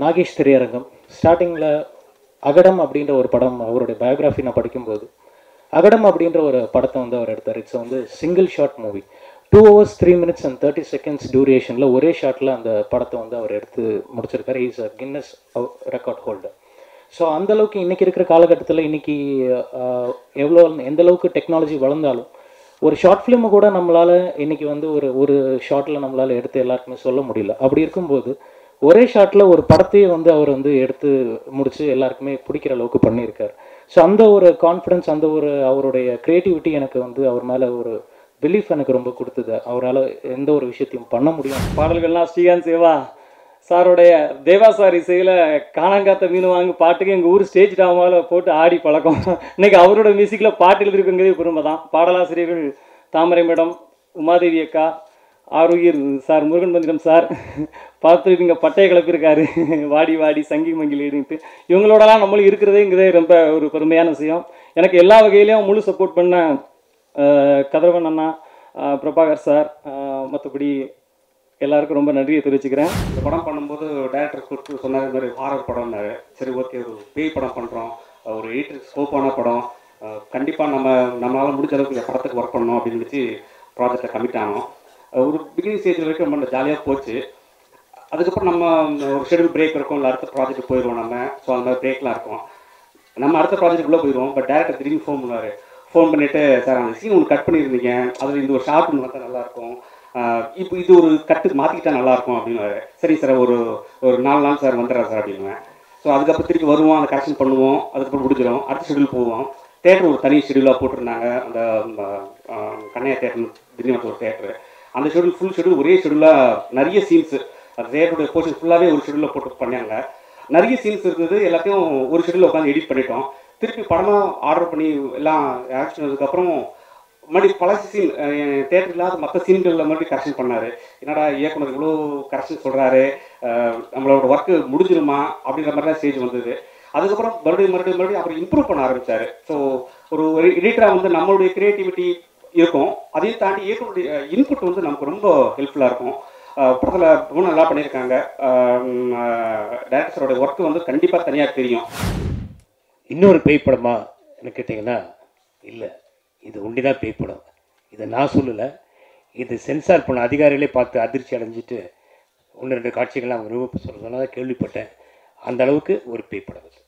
நாகேஷ் திரையரங்கம் ஸ்டார்டிங்கில் அகடம் அப்படின்ற ஒரு படம் அவருடைய பயோகிராஃபி நான் படிக்கும்போது அகடம் அப்படின்ற ஒரு படத்தை வந்து அவர் எடுத்தார் இட்ஸ் வந்து single shot movie two hours three minutes and thirty seconds டியூரேஷனில் ஒரே ஷாட்டில் அந்த படத்தை வந்து அவர் எடுத்து முடிச்சிருக்காரு is a Guinness record holder so அந்தளவுக்கு இன்றைக்கி இருக்கிற காலகட்டத்தில் இன்றைக்கி எவ்வளோ எந்த அளவுக்கு டெக்னாலஜி வளர்ந்தாலும் ஒரு ஷார்ட் ஃபிலிமை கூட நம்மளால் இன்றைக்கி வந்து ஒரு ஒரு ஷார்ட்டில் நம்மளால் எடுத்து எல்லாருக்குமே சொல்ல முடியல அப்படி இருக்கும்போது ஒரே ஷாட்டில் ஒரு படத்தையே வந்து அவர் வந்து எடுத்து முடித்து எல்லாருக்குமே பிடிக்கிற அளவுக்கு பண்ணியிருக்காரு ஸோ அந்த ஒரு கான்ஃபிடன்ஸ் அந்த ஒரு அவருடைய க்ரியேட்டிவிட்டி எனக்கு வந்து அவர் மேலே ஒரு பிலீஃப் எனக்கு ரொம்ப கொடுத்தது அவரால் எந்த ஒரு விஷயத்தையும் பண்ண முடியும் பாடல்கள்லாம் ஸ்ரீகாந்த் சிவா சாருடைய தேவா சார் இசையில் காணாங்காத்த மீன் வாங்கி பாட்டுக்கு எங்கள் ஊர் ஸ்டேஜ் ட்ராமாவில் போட்டு ஆடி பழக்கம் இன்னைக்கு அவரோட மியூசிக்கில் பாட்டு எழுதிருக்குங்கிறதே பெருமை தான் பாடலாசிரியர்கள் தாமரை மேடம் உமாதேவி அக்கா ஆரோக்கியர் சார் முருகன் மந்திரம் சார் பார்த்துருப்பீங்க பட்டையை கிளப்பியிருக்காரு வாடி வாடி சங்கி மங்கிலின்ட்டு இவங்களோடலாம் நம்மளும் இருக்கிறதேங்கிறதே ரொம்ப ஒரு பெருமையான விஷயம் எனக்கு எல்லா வகையிலையும் முழு சப்போர்ட் பண்ண அஹ், கதிரவன் அண்ணா அஹ், பிரபாகர் சார் மற்றபடி எல்லாருக்கும் ரொம்ப நன்றியை தெரிவிச்சுக்கிறேன் இந்த படம் பண்ணும்போது டேரக்டர் கொடுத்து சொன்னார் இந்த மாதிரி ஹாரர் படம்னாரு சரி ஓகே ஒரு பேய் படம் பண்ணுறோம் ஒரு எயிட் ஸ்கோப்பான படம் கண்டிப்பாக நம்ம நம்மளால் முடிஞ்ச அளவுக்கு இந்த படத்துக்கு ஒர்க் பண்ணணும் அப்படின்னு வச்சு ப்ராஜெக்டை கமிட் ஆனோம் அஹ் ஒரு பிகினிங் ஸ்டேஜ் வரைக்கும் ரொம்ப ஜாலியாக போச்சு அதுக்கப்புறம் நம்ம ஒரு ஷெடியூல் பிரேக் இருக்கும் இல்லை அடுத்த ப்ராஜெக்ட் போயிடுவோம் நம்ம ஸோ அந்த மாதிரி பிரேக்லாம் இருக்கும் நம்ம அடுத்த ப்ராஜெக்ட் உள்ளே போயிடுவோம் பட் டேரக்டர் திரும்பி ஃபோன் பண்ணுவார் ஃபோன் பண்ணிவிட்டு சார் அந்த சீன் ஒன்று கட் பண்ணியிருந்தீங்க அதில் இந்த ஒரு ஷார்ட் ஒன்று வந்தால் நல்லாயிருக்கும் இப்போ இது ஒரு கட்டு மாற்றிக்கிட்டா நல்லாயிருக்கும் அப்படின்னு சரி சார் ஒரு ஒரு நாலு நாள் சார் வந்துடுறேன் சார் அப்படின்னுவேன் ஸோ அதுக்கப்புறம் திருப்பி வருவோம் அந்த கரெக்ஷன் பண்ணுவோம் அதுக்கப்புறம் முடிஞ்சிடும் அடுத்த ஷெடியூல் போவோம் தேட்டர் ஒரு தனி ஷெடியூலாக போட்டிருந்தாங்க அந்த ஆஹ், கண்ணையா தேட்டர் திடீர்னு ஒரு தேட்டர் அந்த ஷெடியூல் ஃபுல் ஷெடியூல் ஒரே ஷெடியூலாக நிறைய சீன்ஸ் அந்த தேட்டருடைய போர்ஷன் ஃபுல்லாகவே ஒரு ஷெடியூலில் போட்டு பண்ணாங்க நிறைய சீன்ஸ் இருந்தது எல்லாத்தையும் ஒரு ஷெடியூலில் உட்காந்து எடிட் பண்ணிட்டோம் திருப்பி படமாக ஆர்டர் பண்ணி எல்லாம் ஆக்ஷன் அதுக்கப்புறம் மறுபடியும் பல சீன் தேட்டர் இல்லாத மற்ற சீன்களில் மறுபடியும் கரெக்ஷன் பண்ணார் என்னடா இயக்குனர் இவ்வளோ கரெக்ஷன் சொல்கிறாரு நம்மளோட ஒர்க்கு முடிஞ்சிருமா அப்படின்ற மாதிரி தான் ஸ்டேஜ் வந்தது அதுக்கப்புறம் மறுபடியும் மறுபடியும் மறுபடியும் அப்புறம் இம்ப்ரூவ் பண்ண ஆரம்பிச்சார் ஸோ ஒரு ஒரு எடிட்டராக வந்து நம்மளுடைய கிரியேட்டிவிட்டி இருக்கும் அதையும் தாண்டி இயக்குனுடைய இன்புட் வந்து நமக்கு ரொம்ப ஹெல்ப்ஃபுல்லாக இருக்கும் படத்தில் ரொம்ப நல்லா பண்ணியிருக்காங்க டேரக்டரோட ஒர்க்கு வந்து கண்டிப்பாக தனியாக தெரியும் இன்னொரு பேய் படமா எனக்கு கேட்டிங்கன்னா இல்லை இது ஒண்டி தான் பேய் படம் இதை நான் சொல்லலை இது சென்சார் பண்ண அதிகாரிகளே பார்த்து அதிர்ச்சி அடைஞ்சிட்டு ஒன்று ரெண்டு காட்சிகள்லாம் அவங்க நிரூபிப்பு சொல்ல சொன்னதாக கேள்விப்பட்டேன் அந்த அளவுக்கு ஒரு பேய் படம் இது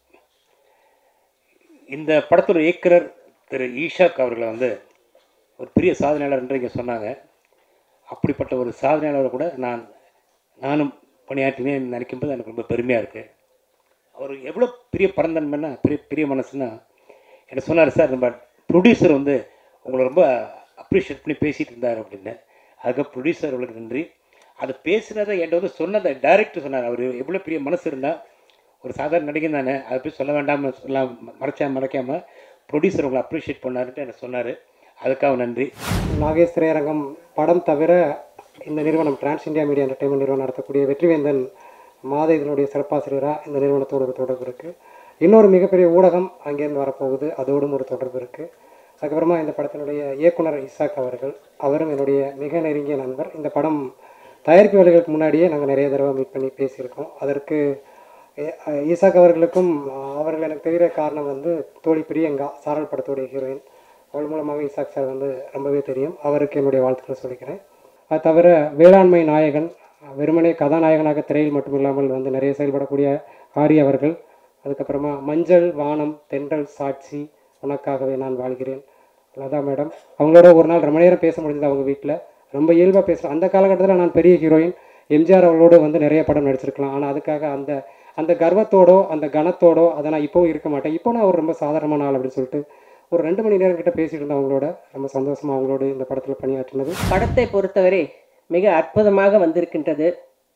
இந்த படத்தோட இயக்குனர் திரு ஈஷாக் அவர்களை வந்து ஒரு பெரிய சாதனையாளர் என்று இங்கே சொன்னாங்க அப்படிப்பட்ட ஒரு சாதனையாளரை கூட நான் நானும் பணியாற்றினேன் நினைக்கும்போது எனக்கு ரொம்ப பெருமையாக இருக்குது அவர் எவ்வளோ பெரிய பரந்தன்மைன்னா பெரிய பெரிய மனசுன்னா என்ன சொன்னார் சார் நம்ம ப்ரொடியூசர் வந்து உங்களை ரொம்ப அப்ரிஷியேட் பண்ணி பேசிகிட்டு இருந்தார் அப்படின்னு அதுக்கு ப்ரொடியூசர் அவர்களுக்கு நன்றி அது பேசுனதை என்கிட்ட வந்து சொன்னதை டைரக்டர் சொன்னார் அவர் எவ்வளோ பெரிய மனசு இருந்தால் ஒரு சாதாரண நடிகன் தானே அதை போய் சொல்ல வேண்டாமல் சொல்லலாம் மறைச்சா மறைக்காமல் ப்ரொடியூசர் உங்களை அப்ரிஷியேட் பண்ணாருன்ட்டு எனக்கு சொன்னார் அதுக்காக நன்றி நாகேஷ் திரையரங்கம் படம் தவிர இந்த நிறுவனம் டிரான்ஸ் இந்தியா மீடியா என்டர்டைன்மெண்ட் நிறுவனம் நடத்தக்கூடிய வெற்றிவேந்தன் மாத இதனுடைய சிறப்பாசிரியராக இந்த நிறுவனத்தோட ஒரு தொடர்பு இருக்குது இன்னொரு மிகப்பெரிய ஊடகம் அங்கேருந்து வரப்போகுது அதோடும் ஒரு தொடர்பு இருக்குது அதுக்கப்புறமா இந்த படத்தினுடைய இயக்குனர் இசாக் அவர்கள் அவரும் என்னுடைய மிக நெருங்கிய நண்பர் இந்த படம் தயாரிப்பு வேலைகளுக்கு முன்னாடியே நாங்கள் நிறைய தடவை மீட் பண்ணி பேசியிருக்கோம் அதற்கு ஏ- ஈசாக் அவர்களுக்கும் அவர்கள் எனக்கு தெரிகிற காரணம் வந்து தோழி பிரியங்கா சாரல் படத்துடைய ஹீரோயின் அவள் மூலமாக ஈசாக் சார் வந்து ரொம்பவே தெரியும் அவருக்கு என்னுடைய வாழ்த்துக்களை சொல்லிக்கிறேன் அது தவிர வேளாண்மை நாயகன் வெறுமனே கதாநாயகனாக திரையில் மட்டும் இல்லாமல் வந்து நிறைய செயல்படக்கூடிய ஆரி அவர்கள் அதுக்கப்புறமா மஞ்சள் வானம் தென்றல் சாட்சி உனக்காகவே நான் வாழ்கிறேன் லதா மேடம் அவங்களோட ஒரு நாள் ரொம்ப நேரம் பேச முடிஞ்சது அவங்க வீட்டில் ரொம்ப இயல்பாக பேசுகிறேன் அந்த காலகட்டத்தில் நான் பெரிய ஹீரோயின் எம்ஜிஆர் அவர்களோடு வந்து நிறைய படம் நடிச்சிருக்கலாம் ஆனால் அதுக்காக அந்த அந்த கர்வத்தோடோ அந்த கனத்தோடோ அதை நான் இப்போவும் இருக்க மாட்டேன் இப்போ நான் ஒரு ரொம்ப சாதாரணமான ஆள் அப்படின்னு சொல்லிட்டு ஒரு ரெண்டு மணி நேரம் கிட்ட பேசிட்டு இருந்தேன் அவங்களோட ரொம்ப சந்தோஷமாக அவங்களோட இந்த படத்தில் பணியாற்றினது படத்தை பொறுத்தவரை மிக அற்புதமாக வந்திருக்கின்றது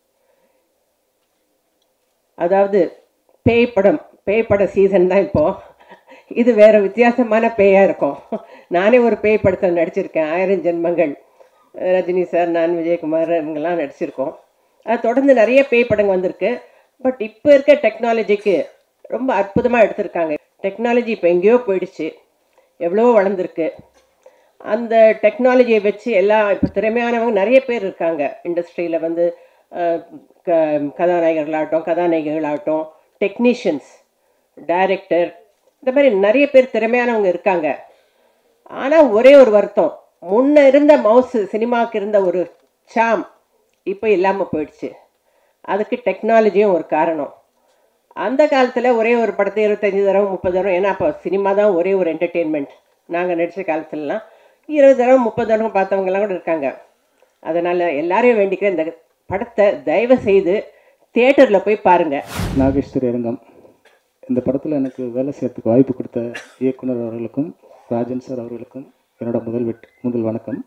அதாவது பேய் படம் பேய் பட சீசன் தான் இப்போ இது வேற வித்தியாசமான பேயா இருக்கும் நானே ஒரு பேய் படத்தில் நடிச்சிருக்கேன் ஆயிரம் ஜென்மங்கள் ரஜினி சார் நான் விஜயகுமார் இவங்கெல்லாம் நடிச்சிருக்கோம் அது தொடர்ந்து நிறைய பேய் படங்கள் வந்திருக்கு பட் இப்போ இருக்க டெக்னாலஜிக்கு ரொம்ப அற்புதமாக எடுத்திருக்காங்க டெக்னாலஜி இப்போ எங்கேயோ போயிடுச்சு எவ்வளோ வளர்ந்துருக்கு அந்த டெக்னாலஜியை வச்சு எல்லாம் இப்போ திறமையானவங்க நிறைய பேர் இருக்காங்க இண்டஸ்ட்ரியில் வந்து அஹ், க- கதாநாயகர்களாகட்டும் கதாநாயகிகளாகட்டும் டெக்னீஷியன்ஸ் டைரக்டர் இந்த மாதிரி நிறைய பேர் திறமையானவங்க இருக்காங்க ஆனால் ஒரே ஒரு வருத்தம் முன்ன இருந்த மவுசு சினிமாவுக்கு இருந்த ஒரு சாம் இப்போ இல்லாமல் போயிடுச்சு அதுக்கு டெக்னாலஜியும் ஒரு காரணம் அந்த காலத்தில் ஒரே ஒரு படத்தை இருபத்தஞ்சி தடவை முப்பது தடவை ஏன்னா அப்போ சினிமா தான் ஒரே ஒரு என்டர்டெயின்மெண்ட் நாங்கள் நடித்த காலத்துலலாம் இருபது தடவை முப்பது தடவை பார்த்தவங்கலாம் கூட இருக்காங்க அதனால் எல்லாரையும் வேண்டிக்கிறேன் இந்த படத்தை தயவு செய்து தியேட்டரில் போய் பாருங்கள் நாகேஷ் திரையரங்கம் இந்த படத்தில் எனக்கு வேலை செய்யறதுக்கு வாய்ப்பு கொடுத்த இயக்குனர் அவர்களுக்கும் ராஜன் சார் அவர்களுக்கும் என்னோட முதல் வெட் முதல் வணக்கம்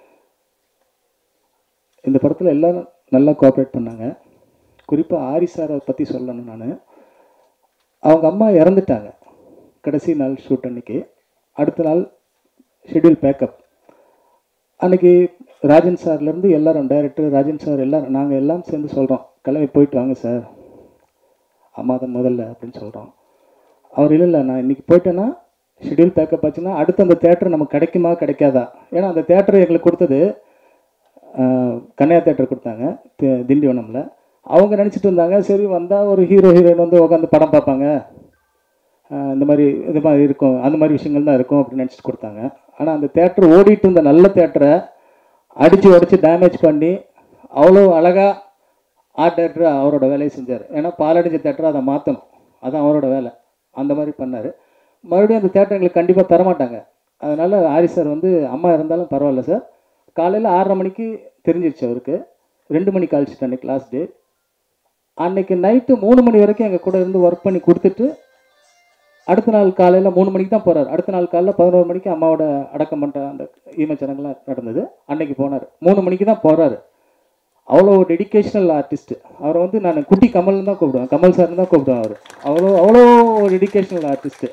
இந்த படத்தில் எல்லாரும் நல்லா கோஆப்ரேட் பண்ணாங்க குறிப்பாக ஆரி சாரை பற்றி சொல்லணும் நான் அவங்க அம்மா இறந்துட்டாங்க கடைசி நாள் ஷூட் அன்னைக்கு அடுத்த நாள் ஷெட்யூல் பேக்கப் அன்னைக்கு ராஜன் சார்லேருந்து எல்லாரும் டைரக்டர் ராஜன் சார் எல்லாரும் நாங்கள் எல்லாம் சேர்ந்து சொல்கிறோம் கிளம்பி போயிட்டு வாங்க சார் அம்மா தான் முதல்ல அப்படின்னு சொல்கிறோம் அவர் இல்லை இல்லை நான் இன்றைக்கி போயிட்டேன்னா ஷெட்யூல் பேக்கப் ஆச்சுன்னா அடுத்து அந்த தேட்டர் நமக்கு கிடைக்குமா கிடைக்காதா ஏன்னா அந்த தேட்டர் எங்களுக்கு கொடுத்தது ஆஹ், கன்னியா தேட்டர் கொடுத்தாங்க தி- திண்டிவனமில் அவங்க நினச்சிட்டு இருந்தாங்க சரி வந்தால் ஒரு ஹீரோ ஹீரோயின் வந்து உட்காந்து படம் பார்ப்பாங்க ஆஹ், இந்த மாதிரி இது மாதிரி இருக்கும் அந்த மாதிரி விஷயங்கள் தான் இருக்கும் அப்படின்னு நினச்சிட்டு கொடுத்தாங்க ஆனால் அந்த தேட்டர் ஓடிட்டு இருந்த நல்ல தேட்டரை அடித்து உடச்சி டேமேஜ் பண்ணி அவ்வளோ அழகாக ஆர்ட் டேரக்டர் அவரோட வேலையை செஞ்சார் ஏன்னா பாலடைஞ்ச தேட்டரை அதை மாற்றணும் அதான் அவரோட வேலை அந்த மாதிரி பண்ணார் மறுபடியும் அந்த தேட்டர் எங்களுக்கு கண்டிப்பாக தரமாட்டாங்க அதனால் ஆரி சார் வந்து அம்மா இருந்தாலும் பரவாயில்ல சார் காலையில் ஆறரை மணிக்கு தெரிஞ்சிருச்சு அவருக்கு ரெண்டு மணிக்கு அழைச்சிட்டு அன்னைக்கு லாஸ்ட் டே அன்னைக்கு நைட்டு மூணு மணி வரைக்கும் எங்கள் கூட இருந்து ஒர்க் பண்ணி கொடுத்துட்டு அடுத்த நாள் காலையில் மூணு மணிக்கு தான் போகிறார் அடுத்த நாள் காலையில் பதினோரு மணிக்கு அம்மாவோட அடக்கம் பண்ணுற அந்த ஈமச்சடங்குலாம் நடந்தது அன்னைக்கு போனார் மூணு மணிக்கு தான் போகிறாரு அவ்வளோ டெடிகேஷனல் ஆர்டிஸ்ட் அவரை வந்து நான் குட்டி கமல்னு தான் கூப்பிடுவேன் கமல் சார்னு தான் கூப்பிடுவேன் அவர் அவ்வளோ அவ்வளோ டெடிகேஷனல் ஆர்டிஸ்ட்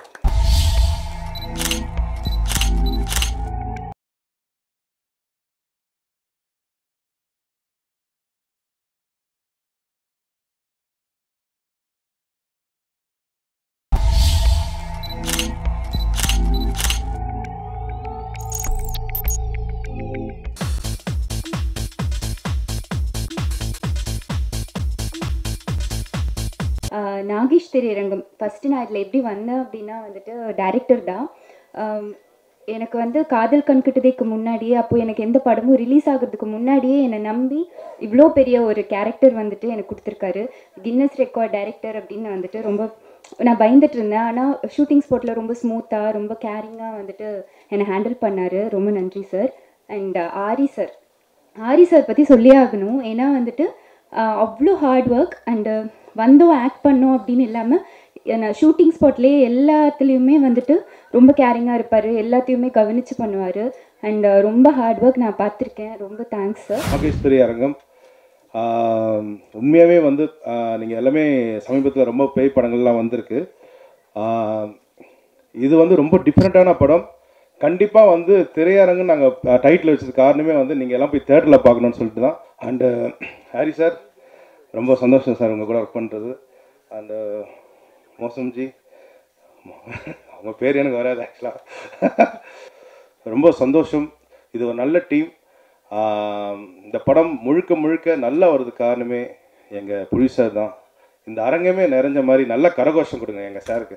ஆஹ் நாகேஷ் திரையரங்கம் ஃபஸ்ட்டு நான் இதில் எப்படி வந்தேன் அப்படின்னா வந்துட்டு டைரக்டர் தான் ஆம், எனக்கு வந்து காதல் கண்கிட்டதேக்கு முன்னாடியே அப்போ எனக்கு எந்த படமும் ரிலீஸ் ஆகிறதுக்கு முன்னாடியே என்னை நம்பி இவ்வளோ பெரிய ஒரு கேரக்டர் வந்துட்டு எனக்கு கொடுத்துருக்காரு கின்னஸ் ரெக்கார்ட் டைரக்டர் அப்படின்னு வந்துட்டு ரொம்ப நான் பயந்துட்டு இருந்தேன் ஆனால் ஷூட்டிங் ஸ்பாட்டில் ரொம்ப ஸ்மூத்தாக ரொம்ப கேரிங்காக வந்துட்டு என்னை ஹேண்டில் பண்ணார் ரொம்ப நன்றி sir and Aari sir Aari sir பற்றி சொல்லியே ஆகணும் ஏன்னா வந்துட்டு ஆஹ், அவ்வளோ ஹார்ட் ஒர்க் அண்டு வந்தோம் ஆக்ட் பண்ணோம் அப்படின்னு இல்லாமல் நான் ஷூட்டிங் ஸ்பாட்லேயே எல்லாத்துலேயுமே வந்துட்டு ரொம்ப கேரிங்காக இருப்பார் எல்லாத்தையுமே கவனித்து பண்ணுவார் அண்ட் ரொம்ப ஹார்ட் ஒர்க் நான் பார்த்துருக்கேன் ரொம்ப தேங்க்ஸ் சார் நாகேஷ் திரையரங்கம் ஆம், உண்மையாகவே வந்து நீங்கள் எல்லாமே சமீபத்தில் ரொம்ப பேய் படங்கள்லாம் வந்திருக்கு ஆம், இது வந்து ரொம்ப டிஃப்ரெண்ட்டான படம் கண்டிப்பாக வந்து திரையரங்கு நாங்கள் டைட்டில் வச்சது காரணமே வந்து நீங்கள் எல்லாம் போய் தேட்டரில் பார்க்கணும்னு சொல்லிட்டு தான் அண்டு ஹாரி சார் ரொம்ப சந்தோஷம் சார் உங்கள் கூட ஒர்க் பண்ணுறது அண்டு மோசம்ஜி அவங்க பேர் எனக்கு வராது ஆக்சுவலாக ரொம்ப சந்தோஷம் இது ஒரு நல்ல டீம் இந்த படம் முழுக்க முழுக்க நல்லா வர்றது காரணமே எங்கள் ப்ரொடியூசர் தான் இந்த அரங்கமே நிறைஞ்ச மாதிரி நல்ல கரகோஷம் கொடுங்க எங்கள் சாருக்கு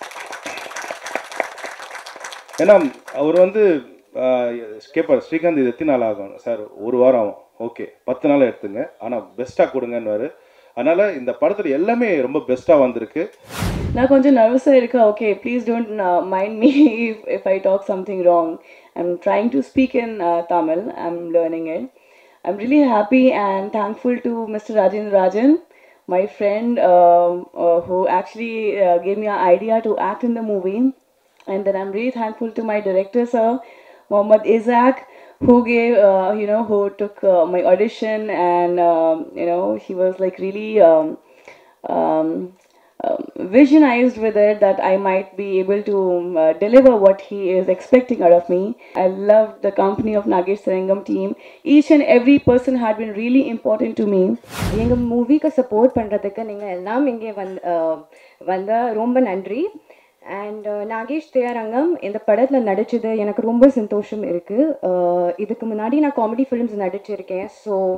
ஏன்னா அவர் வந்து ஆஹ், கேட்பார் ஸ்ரீகாந்த் இது எத்தனை நாள் ஆகும் சார் ஒரு வாரம் ஆகும் ஓகே பத்து நாள் எடுத்துங்க ஆனால் பெஸ்ட்டாக கொடுங்கன்னுவார் அதனால் இந்த படத்தில் எல்லாமே ரொம்ப பெஸ்ட்டாக வந்திருக்கு நான் கொஞ்சம் நர்வஸாக இருக்கேன் okay please don't mind me if I talk something wrong I'm trying to speak in Tamil I'm learning it I'm really happy and thankful to mister Rajendra Rajan my friend um, uh, who actually uh, gave me an idea to act in the movie and then i'm really thankful to my director sir Mohammad Isaac who gave uh, you know who took uh, my audition and um, you know he was like really um, um, um, visionized with it that I might be able to um, uh, deliver what he is expecting out of me. I love the company of Nagesh Sarangam team. Each and every person had been really important to me. எங்கள் மூவிக்கு support பண்ணுறதுக்கு நீங்கள் எல்லாம் இங்கே வந் வந்த ரொம்ப நன்றி அண்ட் நாகேஷ் தியாரங்கம் இந்த படத்தில் நடிச்சது எனக்கு ரொம்ப சந்தோஷம் இருக்குது இதுக்கு முன்னாடி நான் காமெடி ஃபிலிம்ஸ் நடிச்சிருக்கேன் ஸோ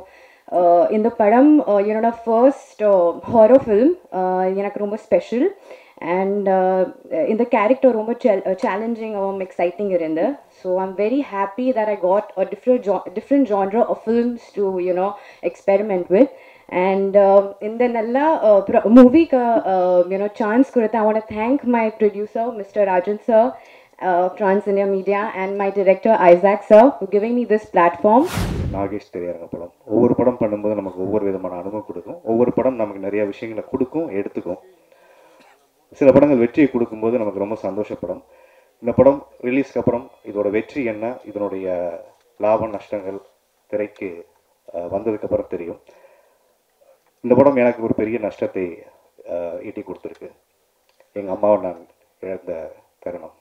இந்த படம் uh, என்னோட ஃபர்ஸ்ட் ஹாரர் ஃபில்ம் எனக்கு ரொம்ப ஸ்பெஷல் அண்ட் இந்த கேரக்டர் ரொம்ப சேலஞ்சிங் எக்ஸைட்டிங் இருந்து so I'm very happy that I got a different ஜா different genre of films to you know experiment with and இந்த நல்ல மூவிக்கு யூனோ சான்ஸ் கொடுத்து I want thank my producer mister Rajan sir Trans India Media and my director Isaac sir for giving me this platform. Nagesh திரையரங்க படம் ஒவ்வொரு படம் பண்ணும்போது நமக்கு ஒவ்வொரு விதமான அனுபவம் கொடுக்கும் ஒவ்வொரு படம் நமக்கு நிறைய விஷயங்களை கொடுக்கும் எடுத்துக்கும் சில படங்கள் வெற்றியை கொடுக்கும்போது நமக்கு ரொம்ப சந்தோஷப்படும் இந்த படம் ரிலீஸ்க்கு அப்புறம் இதோட வெற்றி என்ன இதனுடைய லாப நஷ்டங்கள் திரைக்கு அஹ், வந்ததுக்கு அப்புறம் தெரியும் இந்த படம் எனக்கு ஒரு பெரிய நஷ்டத்தை அஹ், ஈட்டி கொடுத்துருக்கு எங்கள் அம்மாவை நான் இழந்த தருணம்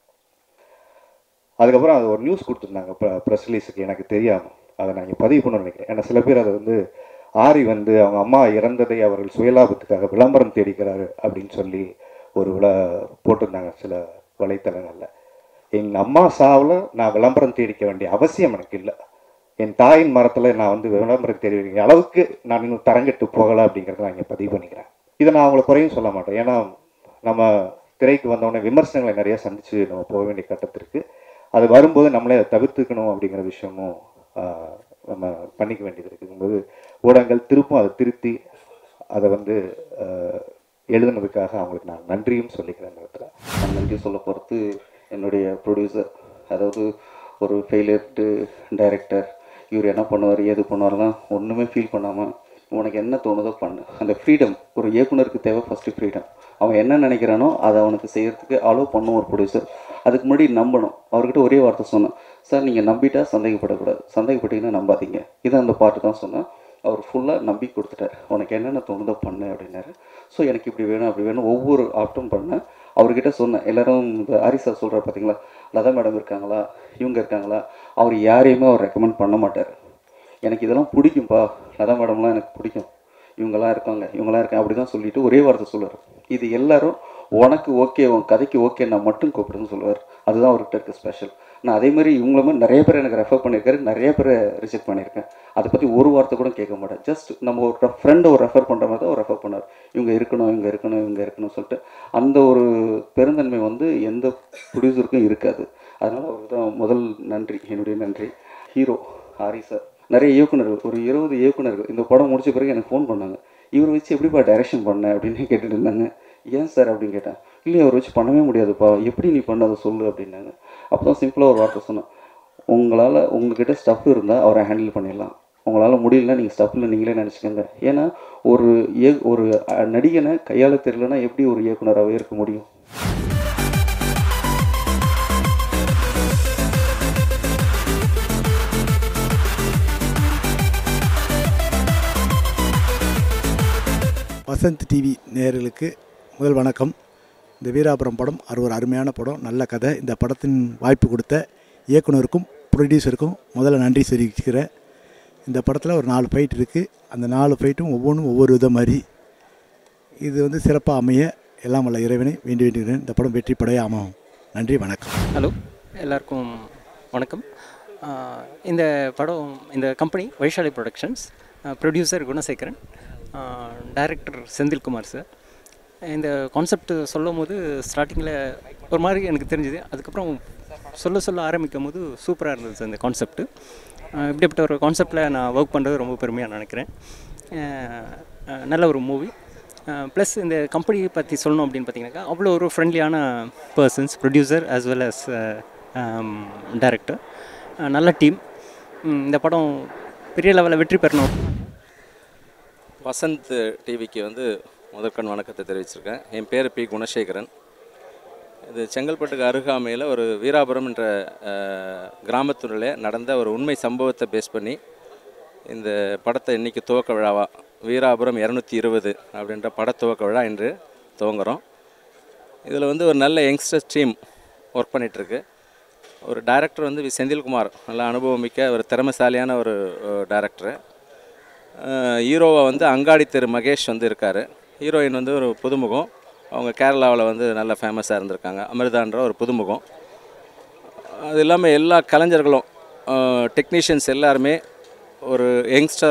அதுக்கப்புறம் அது ஒரு நியூஸ் கொடுத்துருந்தாங்க ப்ரெஸ் ரிலீஸுக்கு எனக்கு தெரியாமல் அதை நான் இங்கே பதிவு பண்ணணும்னு நினைக்கிறேன் ஏன்னா சில பேர் அதை வந்து ஆரி வந்து அவங்க அம்மா இறந்ததை அவர்கள் சுயலாபத்துக்காக விளம்பரம் தேடிக்கிறாரு அப்படின்னு சொல்லி ஒரு விள போட்டிருந்தாங்க சில வலைத்தளங்களில் எங்கள் அம்மா சாவில் நான் விளம்பரம் தேடிக்க வேண்டிய அவசியம் எனக்கு இல்லை என் தாயின் மரத்தில் நான் வந்து விளம்பரம் தேடி வைக்கிற அளவுக்கு நான் இன்னும் தரங்கெட்டு போகலை அப்படிங்கிறத நான் இங்கே பதிவு பண்ணிக்கிறேன் இதை நான் அவங்கள குறையும் சொல்ல மாட்டேன் ஏன்னா நம்ம திரைக்கு வந்தோடனே விமர்சனங்களை நிறைய சந்தித்து நம்ம போக வேண்டிய கட்டத்திற்கு அது வரும்போது நம்மளே அதை தவிர்த்துக்கணும் அப்படிங்கிற விஷயமும் ஆஹ், நம்ம பண்ணிக்க வேண்டியது இருக்கும்போது ஊடகங்கள் திருப்பும் அதை திருத்தி அதை வந்து ஆஹ், எழுதுனதுக்காக அவங்களுக்கு நான் நன்றியும் சொல்லிக்கிறேன் இந்த இடத்துல நான் நன்றி சொல்ல போகிறது என்னுடைய ப்ரொடியூசர் அதாவது ஒரு ஃபெயிலியர்டு டைரக்டர் இவர் என்ன பண்ணுவார் ஏது பண்ணுவார்லாம் ஒன்றுமே ஃபீல் பண்ணாமல் உனக்கு என்ன தோணுதோ பண்ணு அந்த ஃப்ரீடம் ஒரு இயக்குனருக்கு தேவை ஃபஸ்ட்டு ஃப்ரீடம் அவன் என்ன நினைக்கிறானோ அதை அவனுக்கு செய்யறதுக்கு அலோவ் பண்ணும் ஒரு ப்ரொடியூசர் அதுக்கு முன்னாடி நம்பணும் அவர்கிட்ட ஒரே வார்த்தை சொன்னேன் சார் நீங்கள் நம்பிட்டா சந்தேகப்படக்கூடாது சந்தேகப்பட்டீங்கன்னா நம்பாதீங்க இதை அந்த பாட்டு தான் சொன்னேன் அவர் ஃபுல்லாக நம்பி கொடுத்துட்டார் உனக்கு என்னென்ன தோணுதோ பண்ணு அப்படின்னாரு ஸோ எனக்கு இப்படி வேணும் அப்படி வேணும் ஒவ்வொரு ஆப்டும் பண்ணேன் அவர்கிட்ட சொன்னேன் எல்லாரும் இந்த ஹரி சார் சொல்கிறார் பார்த்தீங்களா லதா மேடம் இருக்காங்களா இவங்க இருக்காங்களா அவர் யாரையுமே அவர் ரெக்கமெண்ட் பண்ண மாட்டார் எனக்கு இதெல்லாம் பிடிக்கும்ப்பா லதா மேடம்லாம் எனக்கு பிடிக்கும் இவங்கெல்லாம் இருக்காங்க இவங்கெல்லாம் இருக்காங்க அப்படி தான் சொல்லிட்டு ஒரே வார்த்தை சொல்லுவார் இது எல்லாரும் உனக்கு ஓகே உன் கதைக்கு ஓகே நான் மட்டும் கூப்பிடுன்னு சொல்லுவார் அதுதான் அவர்கிட்ட இருக்க ஸ்பெஷல் நான் அதே மாதிரி இவங்கள மாதிரி நிறைய பேர் எனக்கு ரெஃபர் பண்ணியிருக்காரு நிறைய பேரை ரிஜெக்ட் பண்ணியிருக்கேன் அதை பற்றி ஒரு வார்த்தை கூட கேட்க மாட்டேன் ஜஸ்ட் நம்ம ஒரு ஃப்ரெண்டை ஒரு ரெஃபர் பண்ணுற மாதிரி தான் ஒரு ரெஃபர் பண்ணார் இவங்க இருக்கணும் இவங்க இருக்கணும் இவங்க இருக்கணும்னு சொல்லிட்டு அந்த ஒரு பெருந்தன்மை வந்து எந்த ப்ரொடியூசருக்கும் இருக்காது அதனால் அவருக்கு தான் முதல் நன்றி என்னுடைய நன்றி ஹீரோ ஹாரி சார் நிறைய இயக்குனர்கள் ஒரு இருபது இயக்குனர்கள் இந்த படம் முடிச்ச பிறகு எனக்கு ஃபோன் பண்ணாங்க இவரை வச்சு எப்படிப்பா டைரக்ஷன் பண்ண அப்படின்னு கேட்டுட்டு இருந்தாங்க ஏன் சார் அப்படின்னு கேட்டேன் இல்லையா அவர் வச்சு பண்ணவே முடியாதுப்பா எப்படி நீ பண்ண அதை சொல்லு அப்படின்னாங்க அப்போ தான் சிம்பிளாக ஒரு வார்த்தை சொன்னேன் உங்களால் உங்ககிட்ட ஸ்டஃப் இருந்தால் அவரை ஹேண்டில் பண்ணிடலாம் உங்களால் முடியலன்னா நீங்கள் ஸ்டஃப்பில் நீங்களே நினச்சிக்கோங்க ஏன்னா ஒரு இய ஒரு அஹ், நடிகனை கையாள தெரியலனா எப்படி ஒரு இயக்குனராகவே இருக்க முடியும் வசந்த் டிவி நேயர்களுக்கு முதல் வணக்கம் இந்த வீராபுரம் படம் அது ஒரு அருமையான படம் நல்ல கதை இந்த படத்தின் வாய்ப்பு கொடுத்த இயக்குனருக்கும் ப்ரொடியூசருக்கும் முதல்ல நன்றி தெரிவிச்சுக்கிறேன் இந்த படத்தில் ஒரு நாலு ஃபைட் இருக்குது அந்த நாலு ஃபைட்டும் ஒவ்வொன்றும் ஒவ்வொரு விதம் மாதிரி இது வந்து சிறப்பாக அமைய எல்லாம் வல்ல இறைவனை வேண்டி வேண்டுகிறேன் இந்த படம் வெற்றி படைய அமையும் நன்றி வணக்கம் ஹலோ எல்லாருக்கும் வணக்கம் ஆஹ் இந்த படம் இந்த company Vaishali productions producer Gunasekaran director Senthilkumar sir இந்த கான்செப்ட் சொல்லும் போது ஸ்டார்டிங்கில் ஒரு மாதிரி எனக்கு தெரிஞ்சுது அதுக்கப்புறம் சொல்ல சொல்ல ஆரம்பிக்கும் போது சூப்பராக இருந்தது சார் இந்த கான்செப்ட்டு இப்படிப்பட்ட ஒரு கான்செப்டில் நான் ஒர்க் பண்ணுறது ரொம்ப பெருமையாக நினைக்கிறேன் ஆஹ் ஆஹ் நல்ல ஒரு மூவி ப்ளஸ் இந்த கம்பெனியை பற்றி சொல்லணும் அப்படின்னு பார்த்தீங்கன்னாக்கா அவ்வளோ ஒரு ஃப்ரெண்ட்லியான persons producer as well as director நல்ல டீம் இந்த படம் பெரிய லெவலில் வெற்றி பெறணும் வசந்த் டிவிக்கு வந்து முதற்கண் வணக்கத்தை தெரிவிச்சிருக்கேன் என் பேர் பி குணசேகரன் இது செங்கல்பட்டுக்கு அருகாமையில் ஒரு வீராபுரம் என்ற கிராமத்துறையில் நடந்த ஒரு உண்மை சம்பவத்தை பேஸ் பண்ணி இந்த படத்தை இன்றைக்கி துவக்க விழாவா வீராபுரம் இரநூத்தி இருபது அப்படின்ற பட துவக்க விழா இன்று துவங்குறோம் இதில் வந்து ஒரு நல்ல யங்ஸ்டர்ஸ் டீம் ஒர்க் பண்ணிகிட்ருக்கு ஒரு டைரக்டர் வந்து வி செந்தில்குமார் நல்ல அனுபவமிக்க ஒரு திறமைசாலியான ஒரு டைரக்டரு ஹீரோவை வந்து அங்காடி தெரு மகேஷ் வந்து இருக்கார் ஹீரோயின் வந்து ஒரு புதுமுகம் அவங்க கேரளாவில் வந்து நல்ல ஃபேமஸாக இருந்திருக்காங்க அமிர்தான்ற ஒரு புதுமுகம் அது இல்லாமல் எல்லா கலைஞர்களும் டெக்னீஷியன்ஸ் எல்லாருமே ஒரு யங்ஸ்டரும்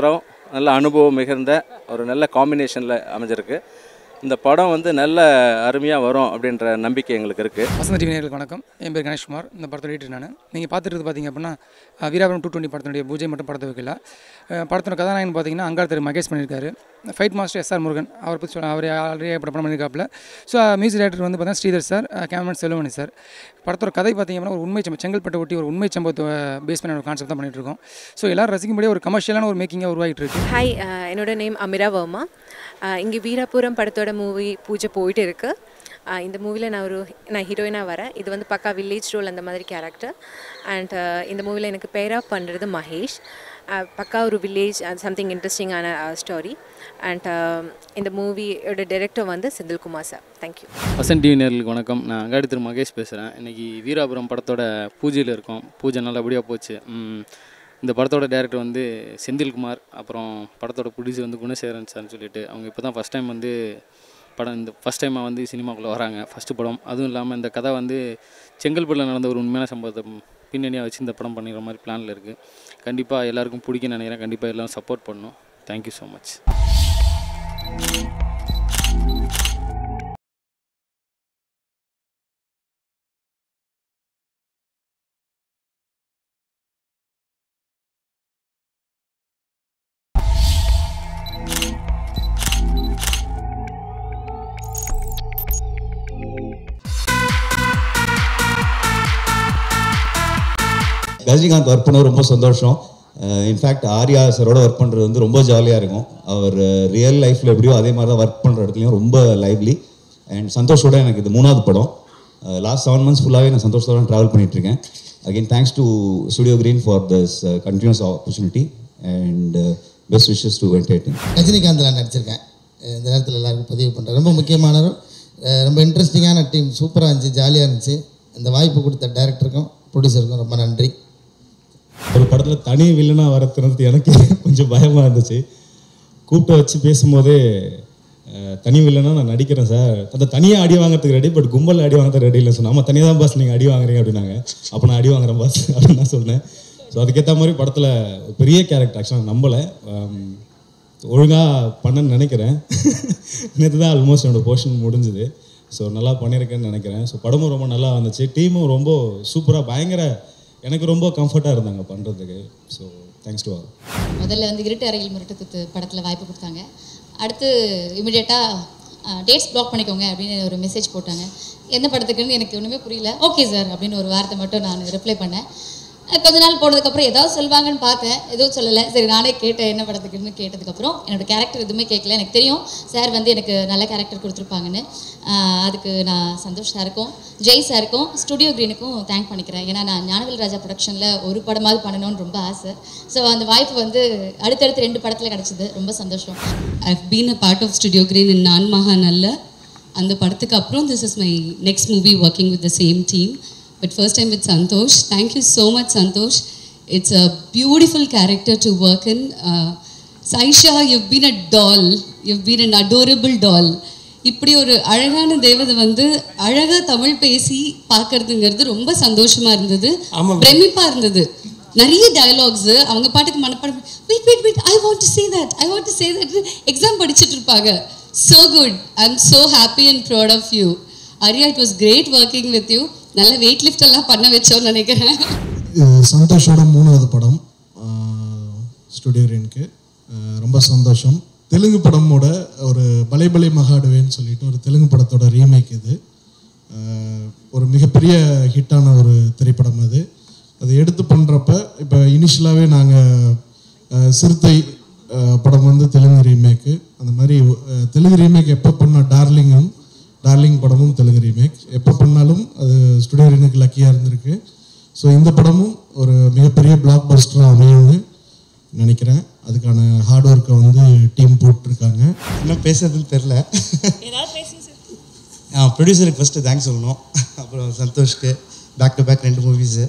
நல்ல அனுபவம் மிகுந்த ஒரு நல்ல காம்பினேஷனில் அமைஞ்சிருக்கு இந்த படம் வந்து நல்ல அருமையாக வரும் அப்படின்ற நம்பிக்கை எங்களுக்கு இருக்குது வசந்த டிவி நேயர்களுக்கு வணக்கம் என் பேர் கணேஷ்குமார் இந்த படத்தோட எடிட்டர் நான் நீங்கள் பார்த்துட்டு இருக்கிறது பார்த்தீங்க அப்படின்னா அஹ், வீராபுரம் டூ டுவெண்ட்டி படத்தினுடைய பூஜை மட்டும் படத்தை வைக்கல அஹ், படத்தோட கதாநாயகன் பார்த்தீங்கன்னா அங்கார் திரு மகேஷ் பண்ணியிருக்காரு ஃபைட் மாஸ்டர் எஸ்ஆர் முருகன் அவர் பற்றி சொல்ல அவர் ஆல்ரெடி படம் படம் பண்ணியிருக்காப்புல ஸோ மியூசிக் டைரக்டர் வந்து பார்த்தீங்கன்னா Sridhar sir cameraman Selvamani sir படத்தோட கதை பார்த்தீங்க அப்படின்னா ஒரு உண்மை சம்பவம் செங்கல்பட்டை ஒட்டி ஒரு உண்மை சம்பவத்தை பேஸ் பண்ணி ஒரு கான்செப்ட் தான் பண்ணிட்டு இருக்கோம் ஸோ எல்லாரும் ரசிக்கும்படியே ஒரு கமர்ஷியலான ஒரு மேக்கிங்காக உருவாகிட்டு இருக்கு ஹாய் அஹ், என்னோட நேம் அமிரா வர்மா இங்கே வீராபுரம் படத்தோட மூவி பூஜை போயிட்டு இருக்கு அஹ், இந்த மூவியில் நான் ஒரு நான் ஹீரோயினாக வரேன் இது வந்து பக்கா வில்லேஜ் ரோல் அந்த மாதிரி கேரக்டர் அண்ட் இந்த மூவியில் எனக்கு பேரா பண்ணுறது மகேஷ் அஹ், பக்கா ஒரு வில்லேஜ் சம்திங் இன்ட்ரெஸ்டிங்கான ஸ்டோரி அண்ட் இந்த மூவியோட டைரக்டர் வந்து Senthilkumar sir thank you Vasanth TV நேர்களுக்கு வணக்கம் நான் அங்காடி திரு மகேஷ் பேசுகிறேன் இன்றைக்கி வீராபுரம் படத்தோட பூஜையில் இருக்கோம் பூஜை நல்லபடியாக போச்சு ம், இந்த படத்தோட டேரக்டர் வந்து செந்தில்குமார் அப்புறம் படத்தோட ப்ரொடியூசர் வந்து குணசேகரன் சார்னு சொல்லிட்டு அவங்க இப்போ தான் ஃபஸ்ட் டைம் வந்து படம் இந்த ஃபஸ்ட் டைமாக வந்து சினிமாக்குள்ளே வராங்க ஃபஸ்ட்டு படம் அதுவும் இல்லாமல் இந்த கதை வந்து செங்கல்பட்டில் நடந்த ஒரு உண்மையான சம்பவத்தை பின்னணியாக வச்சு இந்த படம் பண்ணிடுற மாதிரி பிளானில் இருக்குது கண்டிப்பாக எல்லாருக்கும் பிடிக்கும்னு நினைக்கிறேன் கண்டிப்பாக எல்லோரும் சப்போர்ட் பண்ணணும் thank you so much Rajinikanth work பண்ண ரொம்ப சந்தோஷம் இன்ஃபேக்ட் ஆர்யா சரோட ஒர்க் பண்ணுறது வந்து ரொம்ப ஜாலியாக இருக்கும் அவர் ரியல் லைஃப்பில் எப்படியோ அதே மாதிரி தான் ஒர்க் பண்ணுற இடத்துலையும் ரொம்ப லைவ்லி அண்ட் சந்தோஷோட எனக்கு இது மூணாவது படம் லாஸ்ட் செவன் மந்த்ஸ் ஃபுல்லாகவே நான் சந்தோஷத்தோட ட்ராவல் பண்ணிகிட்ருக்கேன் again thanks to studio green for this continues opportunity and best wishes to entertain Rajinikanth நான் நடிச்சிருக்கேன் அஹ் இந்த நேரத்தில் எல்லாருக்கும் பதிவு பண்ணுறேன் ரொம்ப முக்கியமானவர் அஹ் ரொம்ப இன்ட்ரெஸ்டிங்கான டீம் சூப்பராக இருந்துச்சு ஜாலியாக இருந்துச்சு இந்த வாய்ப்பு கொடுத்த டைரக்டருக்கும் ப்ரொடியூசருக்கும் ரொம்ப நன்றி ஒரு படத்தில் தனி வில்லனாக வரத்துறது எனக்கு கொஞ்சம் பயமாக இருந்துச்சு கூப்பிட்டு வச்சு பேசும்போதே அஹ், தனி வில்லனா நான் நடிக்கிறேன் சார் அந்த தனியாக அடி வாங்குறதுக்கு ரெடி பட் கும்பல் அடி வாங்குறதுக்கு ரெடி இல்லைன்னு சொன்னேன் ஆமாம் தனியாக தான் பாஸ் நீங்கள் அடி வாங்குறீங்க அப்படின்னாங்க அப்போ நான் அடி வாங்குறேன் பாஸ் அப்படின்னு நான் சொன்னேன் ஸோ அதுக்கேற்ற மாதிரி படத்தில் பெரிய கேரக்டர் ஆக்சுவலாக நம்பலை ஒழுங்காக பண்ணேன்னு நினைக்கிறேன் நேற்று தான் ஆல்மோஸ்ட் என்னோடய போர்ஷன் முடிஞ்சுது ஸோ நல்லா பண்ணியிருக்கேன்னு நினைக்கிறேன் ஸோ படமும் ரொம்ப நல்லா வந்துச்சு டீமும் ரொம்ப சூப்பராக பயங்கர எனக்கு ரொம்ப கம்ஃபர்ட்டாக இருந்தாங்க பண்ணுறதுக்கு ஸோ தேங்க்ஸ் டு ஆல் முதல்ல வந்து இருட்டு அறையில் முரட்டு குத்து படத்தில் வாய்ப்பு கொடுத்தாங்க அடுத்து இமிடியேட்டாக டேட்ஸ் பிளாக் பண்ணிக்கோங்க அப்படின்னு ஒரு மெசேஜ் போட்டாங்க எந்த படத்துக்குன்னு எனக்கு ஒன்றுமே புரியல ஓகே சார் அப்படின்னு ஒரு வார்த்தை மட்டும் நான் ரிப்ளை பண்ணேன் அஹ் கொஞ்ச நாள் போனதுக்கப்புறம் ஏதாவது சொல்லுவாங்கன்னு பார்த்தேன் எதுவும் சொல்லலை சரி நானே கேட்டேன் என்ன படத்துக்குன்னு கேட்டதுக்கப்புறம் என்னோட கேரக்டர் எதுவுமே கேட்கல எனக்கு தெரியும் சார் வந்து எனக்கு நல்ல கேரக்டர் கொடுத்துருப்பாங்கன்னு ஆஹ் அதுக்கு நான் சந்தோஷ் சாருக்கும் ஜெய் சாருக்கும் ஸ்டுடியோ க்ரீனுக்கும் தேங்க் பண்ணிக்கிறேன் ஏன்னா நான் ஞானவேல் ராஜா ப்ரொடக்ஷனில் ஒரு படமாவது பண்ணணும்னு ரொம்ப ஆசை ஸோ அந்த வாய்ப்பு வந்து அடுத்தடுத்து ரெண்டு படத்தில் கிடச்சிது ரொம்ப சந்தோஷம் I've been a part of Studio Green in நான் மகாநல்ல அந்த படத்துக்கு அப்புறம் this is my next movie working with the same team but first time with Santhosh thank you so much Santhosh it's a beautiful character to work in Sayyeshaa you've been a doll you've been an adorable doll இப்படி ஒரு அழகான தேவதை வந்து அழகாக தமிழ் பேசி பார்க்கறதுங்கிறது ரொம்ப சந்தோஷமா இருந்தது பிரமிப்பா இருந்தது நிறைய டயலாக்ஸ் அவங்க பாட்டுக்கு மனப்பாடம் wait wait wait I want to say that I want to say that exam படிச்சுட்டு இருப்பாங்க so good I am so happy and proud of you Arya it was great working with you நல்ல weight lift எல்லாம் பண்ண வச்சோன்னு நினைக்கிறேன் இது சந்தோஷோட மூணாவது படம் studio கிரீனுக்கு ரொம்ப சந்தோஷம் தெலுங்கு படமோட ஒரு பலை பலை மகாடுவேன்னு சொல்லிட்டு ஒரு தெலுங்கு படத்தோட ரீமேக் இது அஹ், ஒரு மிகப்பெரிய ஹிட்டான ஒரு திரைப்படம் அது அதை எடுத்து பண்ணுறப்ப இப்போ இனிஷியலாகவே நாங்கள் சிறுத்தை அஹ், படம் வந்து தெலுங்கு ரீமேக்கு அந்த மாதிரி அஹ், தெலுங்கு ரீமேக் எப்போ பண்ண டார்லிங்கும் டார்லிங் படமும் தெலுங்கு ரீமேக் எப்போ பண்ணாலும் அது ஸ்டுடியோ ரீனுக்கு லக்கியாக இருந்திருக்கு ஸோ இந்த படமும் ஒரு மிகப்பெரிய பிளாக் பஸ்டராக அமையும்னு நினைக்கிறேன் அதுக்கான ஹார்ட் ஒர்க்கை வந்து டீம் போட்டிருக்காங்க இன்னும் பேசுறதுன்னு தெரில ஆ ப்ரொடியூசருக்கு ஃபஸ்ட்டு தேங்க்ஸ் சொல்லணும் அப்புறம் சந்தோஷ்க்கு பேக் டு பேக் ரெண்டு மூவிஸு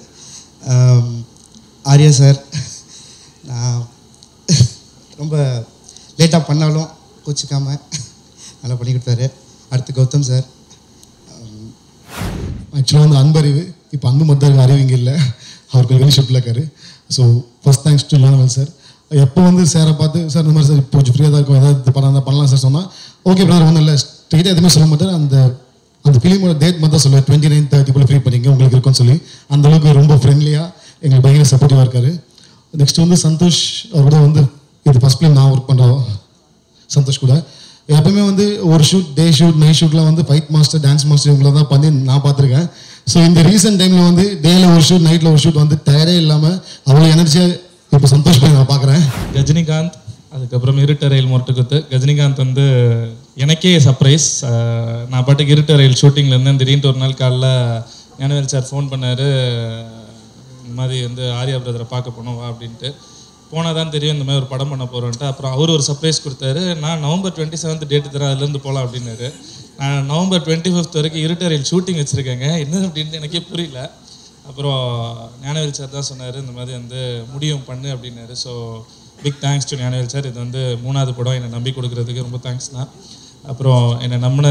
ஆர்யா சார் நான் ரொம்ப லேட்டாக பண்ணாலும் கோச்சிக்காம நல்லா பண்ணி கொடுத்தாரு அடுத்து கௌதம் சார் ஆக்சுவலாக வந்து அன்பறிவு இப்போ அன்பு மட்டும் அறிவு இங்கே இல்லை அவர் வெளி ஷிப்பில் இருக்காரு so first thanks to Gnanavel sir எப்போ வந்து சாரை பார்த்து சார் இந்த மாதிரி சார் இப்போ கொஞ்சம் ஃப்ரீயாக தான் இருக்கும் ஏதாவது படம் தான் பண்ணலாம் சார் சொன்னால் ஓகே பிரதர் ஒன்றும் இல்லை ஸ்ட்ரெயிட்டாக எதுவுமே சொல்ல மாட்டார் அந்த அந்த ஃபிலிமோட டேட் மட்டும் தான் சொல்லுவேன் டுவெண்ட்டி நைன் தேர்ட்டிக்குள்ளே ஃப்ரீ பண்ணிங்க உங்களுக்கு இருக்கும்னு சொல்லி அந்த அளவுக்கு ரொம்ப ஃப்ரெண்ட்லியாக எங்களுக்கு பயங்கர சப்போர்ட்டிவாக இருக்காரு நெக்ஸ்ட் வந்து சந்தோஷ் அவர் கூட வந்து இது ஃபஸ்ட் ஃபிலிம் நான் ஒர்க் பண்ணுறோம் சந்தோஷ் கூட எப்பவுமே வந்து ஒரு ஷூட் டே ஷூட் நைட் ஷூட்லாம் வந்து ஃபைட் மாஸ்டர் டான்ஸ் மாஸ்டர் இவங்கள தான் பண்ணி நான் பார்த்துருக்கேன் ஸோ இந்த ரீசெண்ட் டைமில் வந்து டேயில் ஒரு ஷூட் நைட்டில் ஒரு ஷூட் வந்து டயர்டே இல்லாமல் அவ்வளோ எனர்ஜியாக இப்போ சந்தோஷ் போய் நான் பார்க்குறேன் கஜினிகாந்த் அதுக்கப்புறம் இருட்டு ரயில் முரட்டுக்குத்து கஜினிகாந்த் வந்து எனக்கே சர்ப்ரைஸ் நான் பாட்டுக்கு இருட்டு ரயில் ஷூட்டிங்கில் இருந்தேன் திடீர்னு ஒரு நாள் காலைல ஞானவேல் சார் ஃபோன் பண்ணார் இந்த மாதிரி வந்து ஆர்யா பிரதரை பார்க்க போனோம் வா அப்படின்ட்டு போனால் தான் தெரியும் இந்த மாதிரி ஒரு படம் பண்ண போகிறோன்ட்டு அப்புறம் அவர் ஒரு சர்ப்ரைஸ் கொடுத்தாரு நான் நவம்பர் டுவெண்ட்டி செவன்த் டேட்டு தரேன் அதுலேருந்து போகலாம் அப்படின்னாரு நான் நவம்பர் டுவெண்ட்டி ஃபிஃப்த் வரைக்கும் இருட்டு ரயில் ஷூட்டிங் வச்சுருக்கேங்க என்ன அப்படின்னு எனக்கே புரியல அப்புறம் ஞானவேல் சார் தான் சொன்னார் இந்த மாதிரி வந்து முடியும் பண்ணு அப்படின்னாரு so big thanks to Gnanavel sir இது வந்து மூணாவது படம் என்னை நம்பி கொடுக்குறதுக்கு ரொம்ப தேங்க்ஸ் தான் அப்புறம் என்னை நம்பின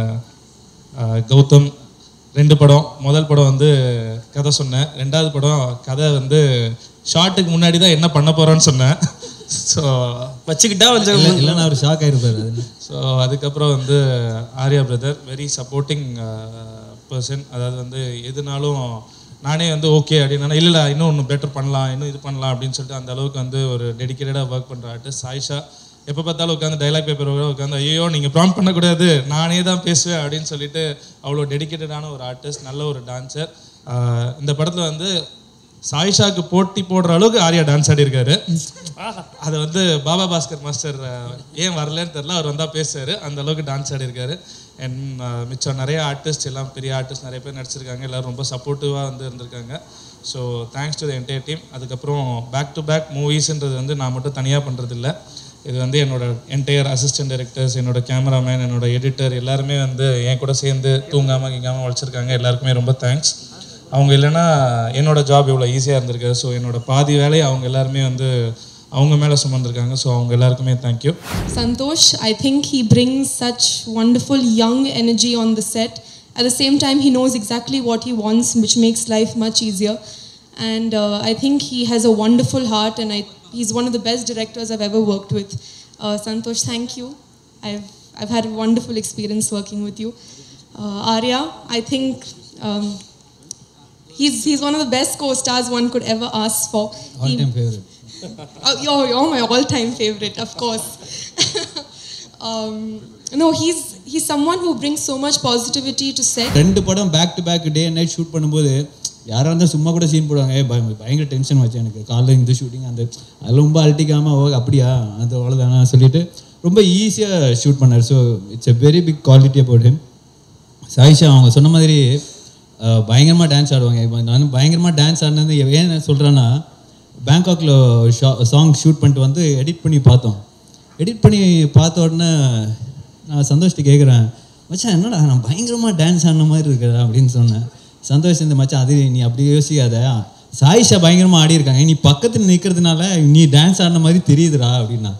ஆஹ், கௌதம் ரெண்டு படம் முதல் படம் வந்து கதை சொன்னேன் ரெண்டாவது படம் கதை வந்து ஷார்ட்டுக்கு முன்னாடி தான் என்ன பண்ண போகிறோன்னு சொன்னேன் ஸோ வச்சுக்கிட்டா கொஞ்சம் இல்ல- இல்லைன்னா அவர் shock ஆயிருப்பாரு அது. ஸோ அதுக்கப்புறம் வந்து Arya brother very supporting person அதாவது வந்து எதுனாலும் நானே வந்து ஓகே அப்படின்னா இல்லை இல்லை இன்னும் ஒன்று பெட்டர் பண்ணலாம் இன்னும் இது பண்ணலாம் அப்படின்னு சொல்லிட்டு அந்த அளவுக்கு வந்து ஒரு டெடிக்கேட்டடாக ஒர்க் பண்ணுற ஆர்டிஸ்ட் சாயிஷா எப்போ பார்த்தாலும் உட்காந்து டைலாக் பேப்பர் உட்காந்து ஐயோ நீங்கள் ப்ராம் பண்ணக்கூடாது நானே தான் பேசுவேன் அப்படின்னு சொல்லிட்டு அவ்வளோ டெடிக்கேட்டடான ஒரு ஆர்டிஸ்ட் நல்ல ஒரு டான்சர் இந்த படத்தில் வந்து சாயிஷாக்கு போட்டி போடுற அளவுக்கு ஆர்யா டான்ஸ் ஆடி இருக்காரு அதை வந்து பாபா பாஸ்கர் மாஸ்டர் அஹ், ஏன் வரலன்னு தெரில அவர் வந்தால் பேசுவார் அந்த அளவுக்கு டான்ஸ் ஆடி இருக்காரு அண்ட் மிச்சம் நிறைய ஆர்டிஸ்ட் எல்லாம் பெரிய ஆர்டிஸ்ட் நிறைய பேர் நடிச்சிருக்காங்க எல்லாரும் ரொம்ப சப்போர்ட்டிவாக வந்து இருந்திருக்காங்க so thanks to the entire team அதுக்கப்புறம் பேக் டு பேக் மூவிஸ்ன்றது வந்து நான் மட்டும் தனியாக பண்ணுறது இல்ல இது வந்து என்னோட என்டையர் அசிஸ்டன்ட் டைரக்டர்ஸ் என்னோட கேமராமேன் என்னோட எடிட்டர் எல்லாருமே வந்து என் கூட சேர்ந்து தூங்காமல் கிங்காமல் உழைச்சிருக்காங்க எல்லாருக்குமே ரொம்ப தேங்க்ஸ் அவங்க இல்லைன்னா என்னோட ஜாப் இவ்வளோ ஈஸியாக இருந்திருக்கு ஸோ என்னோட பாதி வேலையை அவங்க எல்லாருமே வந்து அவங்க மேலே சுமந்திருக்காங்க ஸோ அவங்க எல்லாருக்குமே thank you Santosh, I think he brings such wonderful young energy on the set. At the same time, he knows exactly what he wants, which makes life much easier. And uh, I think he has a wonderful heart, and I, he's one of the best directors I've ever worked with. Uh, Santosh, thank you. I've, I've had a wonderful experience working with you. Uh, Arya, I think um, he's, he's one of the best co stars one could ever ask for. All He- time favorite. Oh, you're, you're my all-time favorite, of course. um, no, he's he's someone who brings so much positivity to set. ரெண்டு படம் back to back day night shoot பண்ணும்போது யாராக இருந்தால் சும்மா கூட scene போடுவாங்க ஏய், பய- பயங்கர டென்ஷன் வச்சு எனக்கு காலைல இந்த ஷூட்டிங் அந்த அதில் ரொம்ப அழட்டிக்காமல் ஓ அப்படியா அது அவ்வளோதானா சொல்லிட்டு ரொம்ப ஈஸியாக ஷூட் பண்ணார் so it's a very big quality about him Sayyeshaa அவங்க சொன்ன மாதிரி பயங்கரமாக டான்ஸ் ஆடுவாங்க இப்போ நான் பயங்கரமாக டான்ஸ் ஆடினது ஏன் சொல்கிறேன்னா பேங்காக்கில் ஷா சாங் ஷூட் பண்ணிட்டு வந்து எடிட் பண்ணி பார்த்தோம் எடிட் பண்ணி பார்த்த உடனே நான் சந்தோஷ்ட்டு கேட்குறேன் மச்சான் என்னடா நான் பயங்கரமாக டான்ஸ் ஆடின மாதிரி இருக்கிறா அப்படின்னு சொன்னேன் சந்தோஷ் இந்த மச்சான் அது நீ அப்படி யோசிக்காத சாயிஷா பயங்கரமாக ஆடி இருக்காங்க நீ பக்கத்தில் நிற்கிறதுனால நீ டான்ஸ் ஆடின மாதிரி தெரியுதுடா அப்படின்னா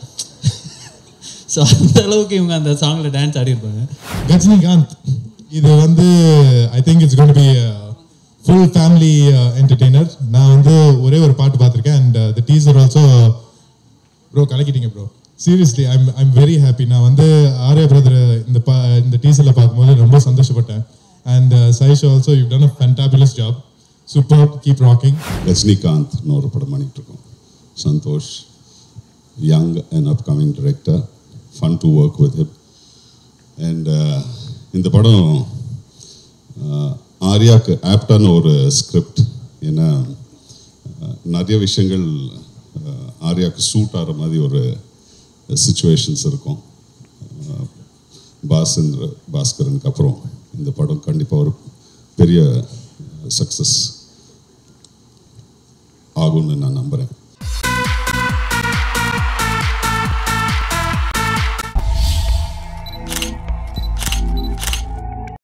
ஸோ அந்த அளவுக்கு இவங்க அந்த சாங்கில் டான்ஸ் ஆடி இருப்பாங்க கஜினிகாந்த் இது வந்து I think it's gonna be full family entertainer நான் வந்து ஒரே ஒரு பாட்டு பார்த்துருக்கேன் and the teaser also bro கலக்கிட்டீங்க bro seriously I'm I'm very happy நான் வந்து ஆர்யா பிரதர் இந்த பா இந்த டீசரில் பார்க்கும்போது ரொம்ப சந்தோஷப்பட்டேன் and Saysh also you done a fantabulous job super keep rocking Rajinikanth ஒரு படம் பண்ணிட்டு இருக்கோம் Santhosh young and upcoming director fun to work with him and இந்த படம் uh, ஆர்யாக்கு ஆப்டான ஒரு ஸ்கிரிப்ட் ஏன்னா uh, நிறைய விஷயங்கள் uh, ஆர்யாக்கு சூட் ஆகிற மாதிரி ஒரு சுச்சுவேஷன்ஸ் இருக்கும் Uh, பாசேந்திர பாஸ்கரனுக்கு அப்புறம் இந்த படம் கண்டிப்பாக ஒரு பெரிய சக்ஸஸ் ஆகும்னு நான் நம்புகிறேன்